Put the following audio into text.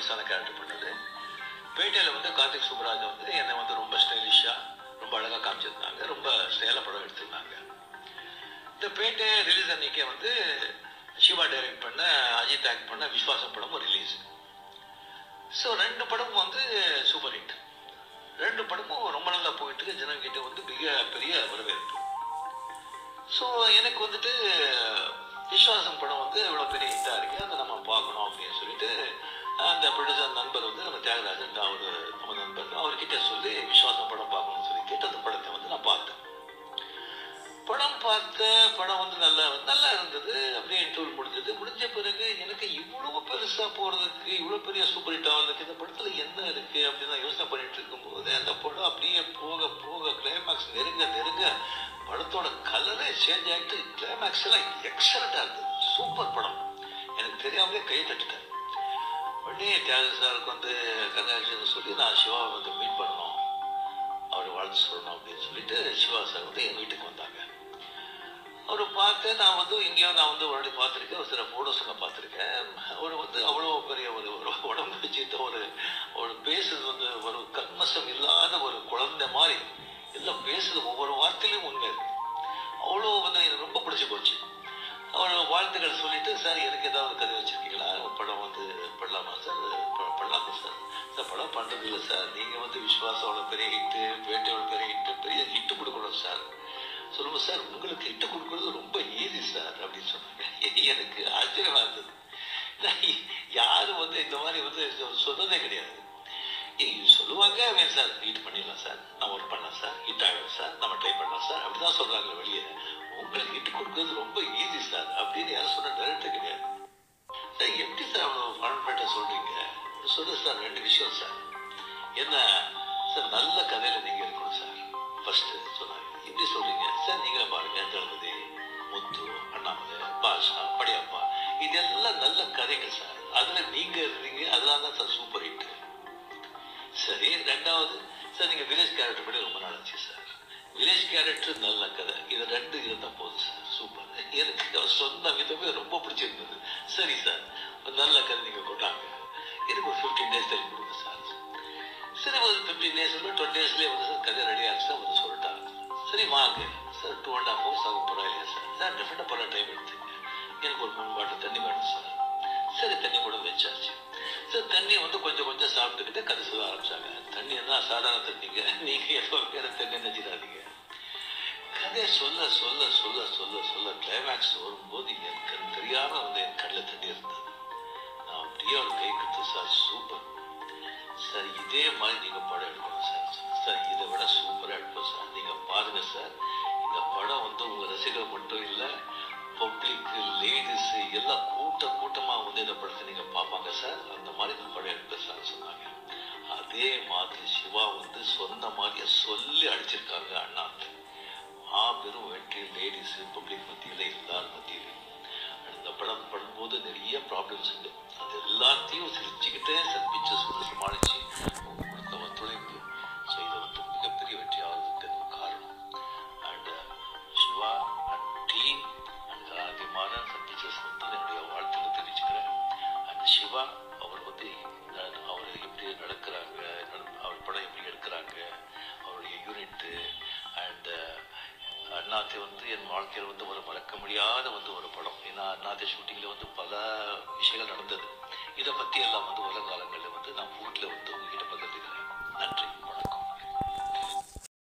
பெருசான கேரக்டர் பண்ணது பேட்டையில் வந்து கார்த்திக் சுப்ராஜ் வந்து என்னை வந்து ரொம்ப ஸ்டைலிஷாக ரொம்ப அழகாக காமிச்சிருந்தாங்க ரொம்ப ஸ்டைலாக படம் எடுத்திருந்தாங்க இந்த பேட்டை ரிலீஸ் அன்னைக்கே வந்து சிவா டைரக்ட் பண்ண அஜித் ஆக்ட் பண்ண விஸ்வாசம் படமும் ரிலீஸ் ஸோ ரெண்டு படமும் வந்து சூப்பர் ஹிட் ரெண்டு படமும் ரொம்ப நல்லா போயிட்டு ஜனங்கிட்ட வந்து மிக பெரிய வரவேற்பு ஸோ எனக்கு வந்துட்டு விஸ்வாசம் படம் வந்து இவ்வளோ பெரிய ஹிட்டாக இருக்கு அதை நம்ம பார்க்கணும் அப்படின்னு சொல்லிட்டு அந்த ப்ரொடியூசர் நண்பர் வந்து நம்ம தியாகராஜன் அவர் நம்ம நண்பர் அவர்கிட்ட சொல்லி விஸ்வாசம் படம் பார்க்கணும்னு சொல்லி கேட்டு அந்த படத்தை வந்து நான் பார்த்தேன் படம் பார்த்த படம் வந்து நல்லா நல்லா இருந்தது அப்படியே இன்டர்வல் முடிஞ்சது முடிஞ்ச பிறகு எனக்கு இவ்வளவு பெருசா போறதுக்கு இவ்வளவு பெரிய சூப்பர் ஹிட் ஆகிறதுக்கு இந்த படத்துல என்ன இருக்கு அப்படின்னு நான் யோசனை பண்ணிட்டு இருக்கும்போது அந்த படம் அப்படியே போக போக கிளைமேக்ஸ் நெருங்க நெருங்க படத்தோட கலரே சேஞ்ச் ஆகிட்டு கிளைமேக்ஸ் எல்லாம் எக்ஸலண்டா இருந்தது சூப்பர் படம் எனக்கு தெரியாமலே கை தட்டுட்டேன் உடனே தியாக சாருக்கு வந்து கங்காட்சின்னு சொல்லி நான் சிவாவை வந்து மீட் பண்ணணும் அவரை வாழ்த்து சொல்லணும் அப்படின்னு சொல்லிட்டு சிவா சார் வந்து என் வீட்டுக்கு வந்தாங்க அவரை பார்த்து நான் வந்து எங்கேயோ நான் வந்து ஒரு வாட்டி பார்த்துருக்கேன் ஒரு சில ஃபோட்டோஸ் நான் பார்த்துருக்கேன் அவர் வந்து அவ்வளோ பெரிய ஒரு ஒரு உடம்பு வச்சுட்டு ஒரு ஒரு பேசுறது வந்து ஒரு கண்மசம் இல்லாத ஒரு குழந்தை மாதிரி எல்லாம் பேசுறது ஒவ்வொரு வார்த்தையிலும் உண்மை இருக்கு அவ்வளோ வந்து எனக்கு ரொம்ப பிடிச்சி போச்சு அவர் வாழ்த்துக்கள் சொல்லிட்டு சார் எனக்கு ஏதாவது கதை வச்சிருக்கீங்களா படம் வந்து பண்ணலாமா சார் ப- பண்ணலாமா சார் சார் படம் பண்ணுறது இல்லை சார் நீங்கள் வந்து விஸ்வாசோட பெரிய ஹிட்டு பேட்டையோட பெரிய ஹிட்டு பெரிய ஹிட்டு கொடுக்கணும் சார் சொல்லுங்க சார் உங்களுக்கு ஹிட்டு கொடுக்கறது ரொம்ப ஈஸி சார் அப்படின்னு சொன்னாங்க எனக்கு ஆச்சரியமா இருந்தது நான் யாரும் வந்து இந்த மாதிரி வந்து சொ- சொன்னதே கிடையாது ஏய், சொல்லுவாங்க அவன் சார் ஹிட் பண்ணிடலாம் சார் நான் ஒர்க் பண்ணலாம் சார் ஹிட் ஆகிடும் சார் நம்ம ட்ரை பண்ணலாம் சார் அப்படிதான் சொல்றாங்க வெளியே உங்களுக்கு ஹிட் கொடுக்கறது ரொம்ப ஈஸி சார் அப்படின்னு யாரும் சொன்ன டேரக்டர் கிடையாது சார் எப்படி சார் அவ்வளோ கான்ஃபிடண்ட்டாக சொல்றீங்க சொல்லுங்க சார் ரெண்டு விஷயம் சார் என்ன சார் நல்ல கதையில நீங்க இருக்கணும் சார் ஃபர்ஸ்ட் சொன்னாங்க எப்படி சொல்றீங்க சார் நீங்களே பாருங்க தளபதி முத்து அண்ணாமலை பாஷா படையப்பா இதெல்லாம் நல்ல கதைகள் சார் அதுல நீங்க இருந்தீங்க அதனால தான் சார் சூப்பர் ஹிட் சரி ரெண்டாவது சார் நீங்க வில்லேஜ் கேரக்டர் படி ரொம்ப நாள் ஆச்சு சார் வில்லேஜ் கேரக்டர் நல்ல கதை இது ரெண்டு இருந்தா போதும் சார் சூப்பர் எனக்கு அவர் சொன்ன விதமே ரொம்ப பிடிச்சிருந்தது சரி சார் ஒரு நல்ல கதை நீங்க கொண்டாங்க எனக்கு ஒரு ஃபிஃப்டீன் டேஸ் டைம் கொடுங்க சார் சரி ஒரு ஃபிஃப்டீன் டேஸ் இல்லை டுவெண்ட்டி டேஸ்லேயே வந்து சார் கதை ரெடி ஆச்சு சார் வந்து சொல்லிட்டாங்க சரி வாங்க sir two and half hours ஆகும் பரவாயில்லையா சார் சார் டெஃபினட்டாக பல டைம் எடுத்துங்க எனக்கு ஒரு மூணு பாட்டில் தண்ணி வேணும் சார் சரி தண்ணி கூட வச்சாச்சு சார் தண்ணி வந்து கொஞ்சம் கொஞ்சம் சாப்பிட்டுக்கிட்டு கதை சொல்ல ஆரம்பிச்சாங்க தண்ணி என்ன சாதாரண தண்ணிங்க நீங்க ஏதோ வேற தண்ணி நினைச்சிடாதீங்க கதையை சொல்ல சொல்ல சொல்ல சொல்ல சொல்ல கிளைமேக்ஸ் வரும்போது என் கண் தெரியாம வந்து என் கண்ணில் தண்ணி இருந்தது நான் அப்படியே ஒரு கை கொடுத்து சார் சூப்பர் சார் இதே மாதிரி நீங்க படம் எடுக்கணும் சார் சார் இதை விட சூப்பரா எடுப்போம் சார் நீங்க பாருங்க சார் இந்த படம் வந்து உங்க ரசிகர்கள் மட்டும் இல்ல பப்ளிக் லேடிஸ் எல்லாம் கூட்ட கூட்டமா வந்து இந்த படத்தை நீங்க பார்ப்பாங்க சார் அந்த மாதிரி இந்த படம் எடுப்பேன் சார் சொன்னாங்க அதே மாதிரி சிவா வந்து சொன்ன மாதிரியே சொல்லி அடிச்சிருக்காங்க அண்ணாத்து மாபெரும் வெற்றி லேடிஸ் பப்ளிக் மத்தியில எல்லார் மத்தியிலையும் அந்த படம் படும்போது நிறைய ப்ராப்ளம்ஸ் உண்டு அது எல்லாத்தையும் சிரிச்சுக்கிட்டே சந்திச்சு சொல்லி சமாளிச்சு அவங்க கொடுத்த ஒத்துழைப்பு ஸோ இது வந்து மிகப்பெரிய வெற்றி ஆகிறதுக்கு அது காரணம் and Siva and team and அதிகமான சந்திச்சஸ் வந்து என்னுடைய வாழ்த்துக்களை தெரிவிச்சுக்கிறேன் அண்ட் சிவா அவர் வந்து நான் அவர் எப்படி நடக்கிறாங்க நட- அவர் படம் எப்படி எடுக்கிறாங்க அவருடைய யூனிட்டு அண்ட் அண்ணாத்தை வந்து என் வாழ்க்கையில் வந்து ஒரு மறக்க முடியாத வந்து ஒரு படம் ஏன்னா அண்ணாத்தை ஷூட்டிங்கில் வந்து பல விஷயங்கள் நடந்தது இதை பற்றி எல்லாம் வந்து உலக காலங்களில் வந்து நான்